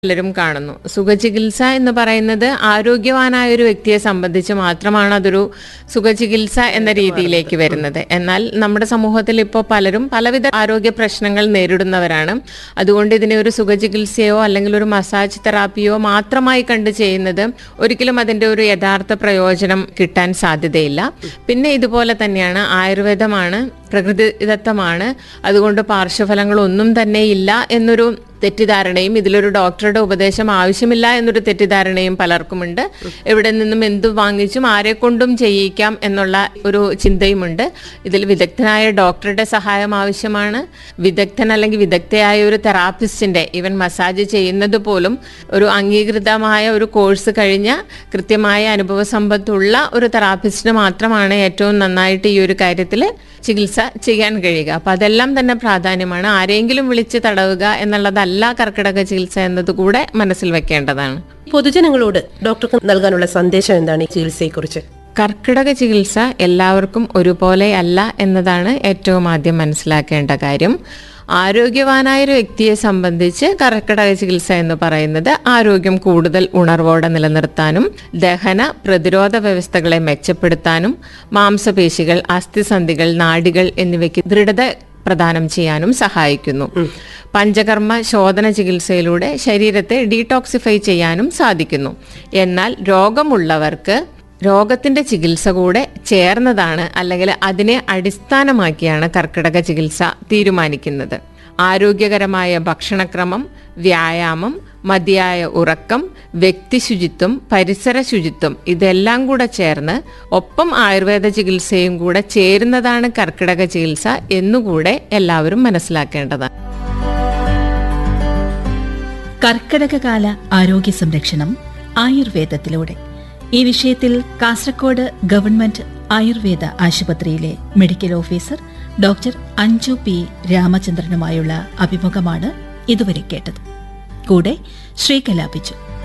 പലരും കാണുന്നു സുഖചികിത്സ എന്ന് പറയുന്നത് ആരോഗ്യവാനായ ഒരു വ്യക്തിയെ സംബന്ധിച്ച് മാത്രമാണ് അതൊരു സുഖചികിത്സ എന്ന രീതിയിലേക്ക് വരുന്നത് എന്നാൽ നമ്മുടെ സമൂഹത്തിൽ ഇപ്പോൾ പലരും പലവിധ ആരോഗ്യ പ്രശ്നങ്ങൾ നേരിടുന്നവരാണ് അതുകൊണ്ട് ഇതിനെ ഒരു സുഖചികിത്സയോ അല്ലെങ്കിൽ ഒരു മസാജ് തെറാപ്പിയോ മാത്രമായി കണ്ട് ചെയ്യുന്നത് ഒരിക്കലും അതിന്റെ ഒരു യഥാർത്ഥ പ്രയോജനം കിട്ടാൻ സാധ്യതയില്ല പിന്നെ ഇതുപോലെ തന്നെയാണ് ആയുർവേദമാണ് പ്രകൃതിദത്തമാണ് അതുകൊണ്ട് പാർശ്വഫലങ്ങളൊന്നും തന്നെ ഇല്ല എന്നൊരു തെറ്റിദ്ധാരണയും ഇതിലൊരു ഡോക്ടറുടെ ഉപദേശം ആവശ്യമില്ല എന്നൊരു തെറ്റിദ്ധാരണയും പലർക്കുമുണ്ട് എവിടെ നിന്നും എന്തു വാങ്ങിച്ചും ആരെ കൊണ്ടും ചെയ്യിക്കാം എന്നുള്ള ഒരു ചിന്തയുമുണ്ട് ഇതിൽ വിദഗ്ധനായ ഡോക്ടറുടെ സഹായം ആവശ്യമാണ് വിദഗ്ധൻ അല്ലെങ്കിൽ വിദഗ്ധയായ ഒരു തെറാപ്പിസ്റ്റിന്റെ ഈവൻ മസാജ് ചെയ്യുന്നത് പോലും ഒരു അംഗീകൃതമായ ഒരു കോഴ്സ് കഴിഞ്ഞ കൃത്യമായ അനുഭവ സമ്പത്തുള്ള ഒരു തെറാപ്പിസ്റ്റിന് മാത്രമാണ് ഏറ്റവും നന്നായിട്ട് ഈ ഒരു കാര്യത്തിൽ ചികിത്സ ചെയ്യാൻ കഴിയുക അപ്പൊ അതെല്ലാം തന്നെ പ്രാധാന്യമാണ് ആരെങ്കിലും വിളിച്ച് തടവുക എന്നുള്ളതല്ല കർക്കിടക ചികിത്സ എന്നത് കൂടെ മനസ്സിൽ വെക്കേണ്ടതാണ് പൊതുജനങ്ങളോട് ഡോക്ടർക്ക് നൽകാനുള്ള സന്ദേശം എന്താണ് ഈ ചികിത്സയെക്കുറിച്ച് കർക്കിടക ചികിത്സ എല്ലാവർക്കും ഒരുപോലെ അല്ല എന്നതാണ് ഏറ്റവും ആദ്യം മനസ്സിലാക്കേണ്ട കാര്യം ആരോഗ്യവാനായ ഒരു വ്യക്തിയെ സംബന്ധിച്ച് കർക്കിടക ചികിത്സ എന്ന് പറയുന്നത് ആരോഗ്യം കൂടുതൽ ഉണർവോടെ നിലനിർത്താനും ദഹന പ്രതിരോധ വ്യവസ്ഥകളെ മെച്ചപ്പെടുത്താനും മാംസപേശികൾ അസ്ഥിസന്ധികൾ നാഡികൾ എന്നിവയ്ക്ക് ദൃഢത പ്രദാനം ചെയ്യാനും സഹായിക്കുന്നു പഞ്ചകർമ്മ ശോധന ചികിത്സയിലൂടെ ശരീരത്തെ ഡീടോക്സിഫൈ ചെയ്യാനും സാധിക്കുന്നു എന്നാൽ രോഗമുള്ളവർക്ക് രോഗത്തിന്റെ ചികിത്സ കൂടെ ചേർന്നതാണ് അല്ലെങ്കിൽ അതിനെ അടിസ്ഥാനമാക്കിയാണ് കർക്കിടക ചികിത്സ തീരുമാനിക്കുന്നത് ആരോഗ്യകരമായ ഭക്ഷണക്രമം വ്യായാമം മതിയായ ഉറക്കം വ്യക്തി ശുചിത്വം പരിസര ശുചിത്വം ഇതെല്ലാം കൂടെ ചേർന്ന് ഒപ്പം ആയുർവേദ ചികിത്സയും കൂടെ ചേരുന്നതാണ് കർക്കിടക ചികിത്സ എന്നുകൂടെ എല്ലാവരും മനസ്സിലാക്കേണ്ടതാണ് കർക്കിടകകാല ആരോഗ്യ സംരക്ഷണം ആയുർവേദത്തിലൂടെ ഈ വിഷയത്തിൽ കാസർഗോഡ് ഗവൺമെന്റ് ആയുർവേദ ആശുപത്രിയിലെ medical officer doctor Anju P രാമചന്ദ്രനുമായുള്ള അഭിമുഖമാണ് ഇതുവരെ കേട്ടത് കൂടെ ശ്രീകലാപിച്ചു